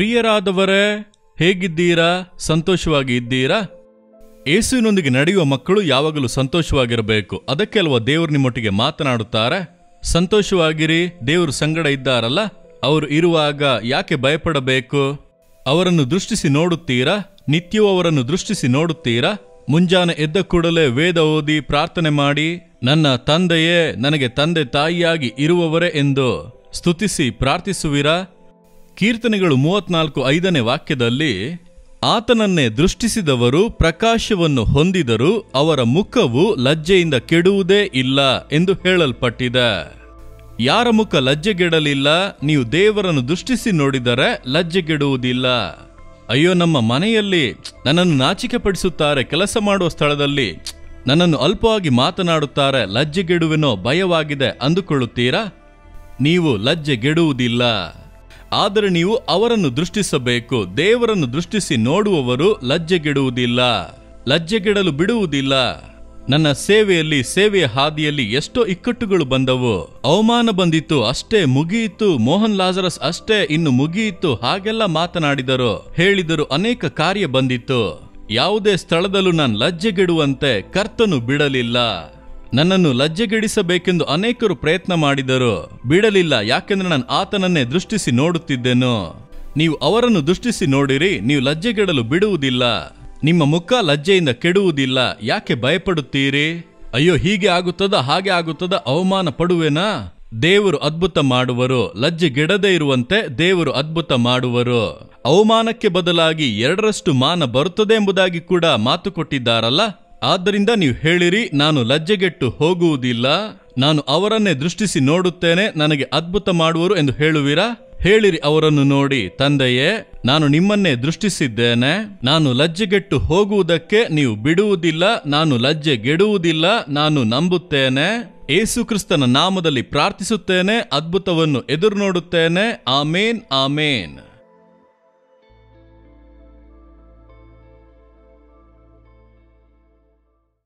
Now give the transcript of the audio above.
ಪ್ರಿಯರಾದವರೇ ಹೇಗಿದ್ದೀರಾ ಸಂತೋಷವಾಗಿ ಇದ್ದೀರಾ ಯೇಸುವಿನೊಂದಿಗೆ ನಡೆಯುವ ಮಕ್ಕಳು ಯಾವಾಗಲೂ ಸಂತೋಷವಾಗಿರಬೇಕು ಅದಕ್ಕೆ ಅಲ್ವಾ ದೇವರು ನಿಮ್ಮೊಟ್ಟಿಗೆ ಮಾತನಾಡುತ್ತಾರೆ ಸಂತೋಷವಾಗಿರಿ ದೇವರು ಸಂಗಡ ಇದ್ದಾರಲ್ಲ ಅವರು ಇರುವಾಗ ಯಾಕೆ ಭಯಪಡಬೇಕು ಅವರನ್ನು ದೃಷ್ಟಿಸಿ ನೋಡುತ್ತೀರಾ ನಿತ್ಯವೂ ಅವರನ್ನು ದೃಷ್ಟಿಸಿ ನೋಡುತ್ತೀರಾ ಮುಂಜಾನೆ ಎದ್ದ ಕೂಡಲೇ ವೇದ ಓದಿ ಪ್ರಾರ್ಥನೆ ಮಾಡಿ ನನ್ನ ತಂದೆಯೇ ನನಗೆ ತಂದೆ ತಾಯಿಯಾಗಿ ಇರುವವರೇ ಎಂದು ಸ್ತುತಿಸಿ ಪ್ರಾರ್ಥಿಸುವಿರಾ ಕೀರ್ತನೆಗಳು ಮೂವತ್ನಾಲ್ಕು ಐದನೇ ವಾಕ್ಯದಲ್ಲಿ ಆತನನ್ನೇ ದೃಷ್ಟಿಸಿದವರು ಪ್ರಕಾಶವನ್ನು ಹೊಂದಿದರು ಅವರ ಮುಖವು ಲಜ್ಜೆಯಿಂದ ಕೆಡುವುದೇ ಇಲ್ಲ ಎಂದು ಹೇಳಲ್ಪಟ್ಟಿದೆ ಯಾರ ಮುಖ ಲಜ್ಜೆಗೆಡಲಿಲ್ಲ ನೀವು ದೇವರನ್ನು ದೃಷ್ಟಿಸಿ ನೋಡಿದರೆ ಲಜ್ಜೆಗೆಡುವುದಿಲ್ಲ ಅಯ್ಯೋ ನಮ್ಮ ಮನೆಯಲ್ಲಿ ನನ್ನನ್ನು ನಾಚಿಕೆ ಪಡಿಸುತ್ತಾರೆ ಕೆಲಸ ಮಾಡುವ ಸ್ಥಳದಲ್ಲಿ ನನ್ನನ್ನು ಅಲ್ಪವಾಗಿ ಮಾತನಾಡುತ್ತಾರೆ ಲಜ್ಜೆಗೆಡುವೆನೋ ಭಯವಾಗಿದೆ ಅಂದುಕೊಳ್ಳುತ್ತೀರಾ ನೀವು ಲಜ್ಜೆಗೆಡುವುದಿಲ್ಲ ಆದರೆ ನೀವು ಅವರನ್ನು ದೃಷ್ಟಿಸಬೇಕು ದೇವರನ್ನು ದೃಷ್ಟಿಸಿ ನೋಡುವವರು ಲಜ್ಜೆಗೆಡುವುದಿಲ್ಲ ಲಜ್ಜೆಗೆಡಲು ಬಿಡುವುದಿಲ್ಲ ನನ್ನ ಸೇವೆಯಲ್ಲಿ ಸೇವೆಯ ಹಾದಿಯಲ್ಲಿ ಎಷ್ಟೋ ಇಕ್ಕಟ್ಟುಗಳು ಬಂದವು ಅವಮಾನ ಬಂದಿತ್ತು ಅಷ್ಟೇ ಮುಗಿಯಿತು ಮೋಹನ್ ಲಾಜರಸ್ ಅಷ್ಟೇ ಇನ್ನು ಮುಗಿಯಿತು ಹಾಗೆಲ್ಲ ಮಾತನಾಡಿದರು ಹೇಳಿದರು ಅನೇಕ ಕಾರ್ಯ ಬಂದಿತ್ತು ಯಾವುದೇ ಸ್ಥಳದಲ್ಲೂ ನಾನು ಲಜ್ಜೆಗೆಡುವಂತೆ ಕರ್ತನು ಬಿಡಲಿಲ್ಲ ನನ್ನನ್ನು ಲಜ್ಜೆಗೆಡಿಸಬೇಕೆಂದು ಅನೇಕರು ಪ್ರಯತ್ನ ಮಾಡಿದರು ಬಿಡಲಿಲ್ಲ ಯಾಕೆಂದ್ರೆ ನಾನು ಆತನನ್ನೇ ದೃಷ್ಟಿಸಿ ನೋಡುತ್ತಿದ್ದೆನು ನೀವು ಅವರನ್ನು ದೃಷ್ಟಿಸಿ ನೋಡಿರಿ ನೀವು ಲಜ್ಜೆಗೆಡಲು ಬಿಡುವುದಿಲ್ಲ ನಿಮ್ಮ ಮುಖ ಲಜ್ಜೆಯಿಂದ ಕೆಡುವುದಿಲ್ಲ ಯಾಕೆ ಭಯಪಡುತ್ತೀರಿ ಅಯ್ಯೋ ಹೀಗೆ ಆಗುತ್ತದ ಹಾಗೆ ಆಗುತ್ತದ ಅವಮಾನ ಪಡುವೆನಾ ದೇವರು ಅದ್ಭುತ ಮಾಡುವರು ಲಜ್ಜೆಗೆಡದೆ ಇರುವಂತೆ ದೇವರು ಅದ್ಭುತ ಮಾಡುವರು ಅವಮಾನಕ್ಕೆ ಬದಲಾಗಿ ಎರಡರಷ್ಟು ಮಾನ ಬರುತ್ತದೆ ಎಂಬುದಾಗಿ ಕೂಡ ಮಾತು ಕೊಟ್ಟಿದ್ದಾರಲ್ಲ ಆದ್ದರಿಂದ ನೀವು ಹೇಳಿರಿ ನಾನು ಲಜ್ಜೆಗೆಟ್ಟು ಹೋಗುವುದಿಲ್ಲ ನಾನು ಅವರನ್ನೇ ದೃಷ್ಟಿಸಿ ನೋಡುತ್ತೇನೆ ನನಗೆ ಅದ್ಭುತ ಮಾಡುವರು ಎಂದು ಹೇಳುವಿರಾ ಹೇಳಿರಿ ಅವರನ್ನು ನೋಡಿ ತಂದೆಯೇ ನಾನು ನಿಮ್ಮನ್ನೇ ದೃಷ್ಟಿಸಿದ್ದೇನೆ ನಾನು ಲಜ್ಜೆಗೆಟ್ಟು ಹೋಗುವುದಕ್ಕೆ ನೀವು ಬಿಡುವುದಿಲ್ಲ ನಾನು ಲಜ್ಜೆಗೆಡುವುದಿಲ್ಲ ನಾನು ನಂಬುತ್ತೇನೆ ಏಸು ಕ್ರಿಸ್ತನ ನಾಮದಲ್ಲಿ ಪ್ರಾರ್ಥಿಸುತ್ತೇನೆ ಅದ್ಭುತವನ್ನು ಎದುರು ನೋಡುತ್ತೇನೆ ಆಮೇನ್ ಆಮೇನ್